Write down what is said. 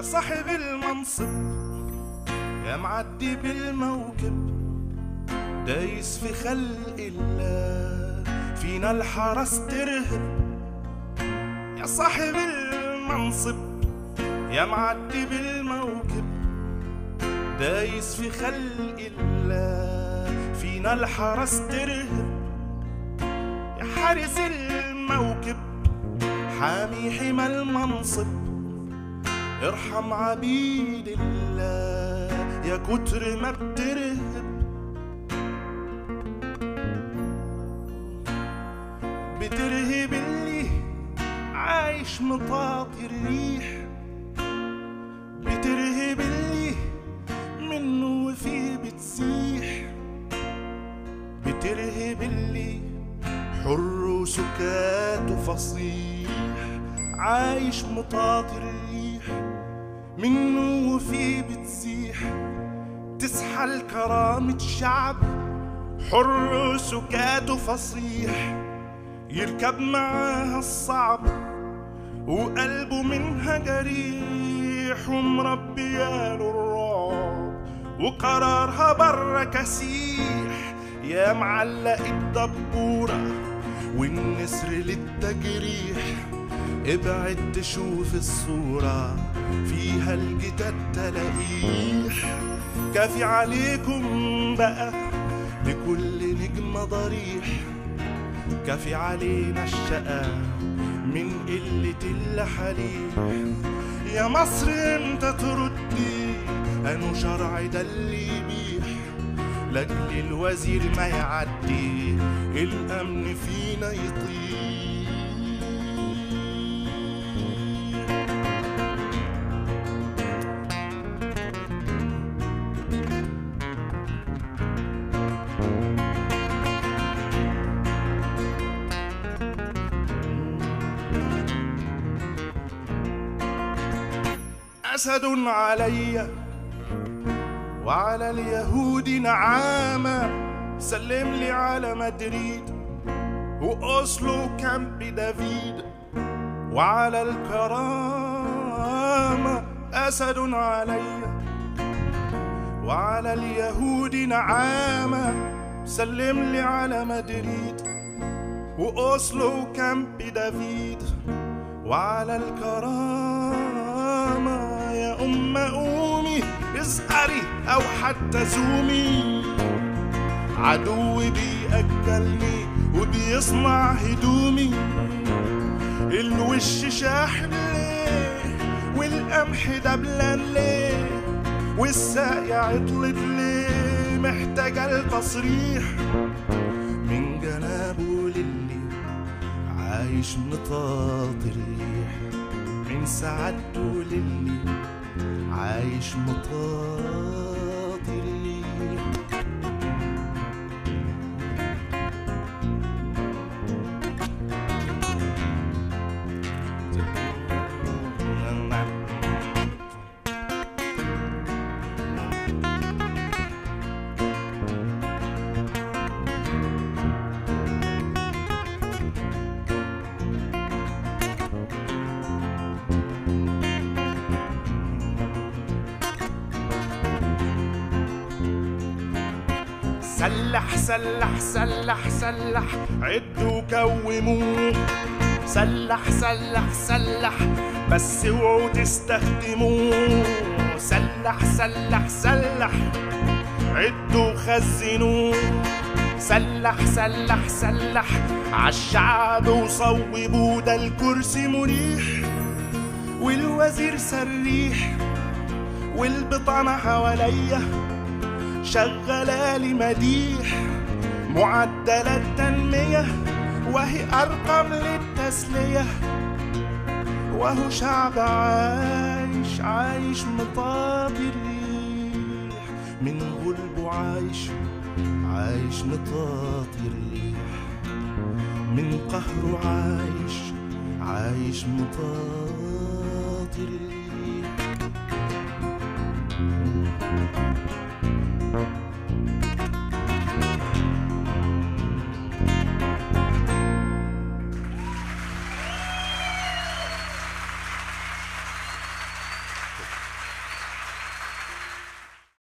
صاحب المنصب يا معدي بالموكب دايس في خلق الله فينا الحرس ترهب يا صاحب المنصب يا معدي بالموكب دايس في خلق الله فينا الحرس ترهب يا حارس الموكب حامي حمى المنصب ارحم عبيد الله يا كتر ما بترهب بترهب اللي عايش مطاطي الريح بترهب اللي منه وفيه بتسيح بترهب اللي حر وسكات وفصيح عايش مطاطي الريح منه وفيه بتسيح تسحل كرامة شعب حر وسكات وفصيح يركب معاها الصعب وقلبه منها جريح ومربياله الرعب وقرارها برا كسيح يا معلق الدبورة والنسر للتجريح ابعد تشوف الصورة فيها الجداد تلاقيح كافي عليكم بقى لكل نجمة ضريح كافي علينا الشقا من قلة اللحاليح يا مصر انت تردي انو شرع ده اللي يبيح لاجل الوزير ما يعدي الامن فينا يطير أسد علي وعلى اليهود نعامة سلم لي على مدريد وأوسلو كامب دافيد وعلى الكرامة أسد علي وعلى اليهود نعامة سلم لي على مدريد وأوسلو كامب دافيد وعلى الكرامة يا أم قومي اسألي أو حتى زومي عدوي بيأكلني وبيصنع هدومي الوش شاحب ليه والقمح دبلان ليه والساقية عطلت ليه محتاجة التصريح من جنابه للي عايش مطاط الريح من سعادته للي عايش مطاط الريح سلح سلح سلح سلح عدوا كوموه سلح سلح سلح بس اوعوا تستخدموه سلح سلح سلح عدوا خزنوه سلح سلح سلح عالشعب وصوبوا ده الكرسي مريح والوزير سريح والبطانة حواليا شغالة مديح معدلات تنمية وهي أرقام للتسلية وهو شعب عايش عايش مطاطي الريح من غلبه عايش عايش مطاطي الريح من قهره عايش عايش مطاطي الريح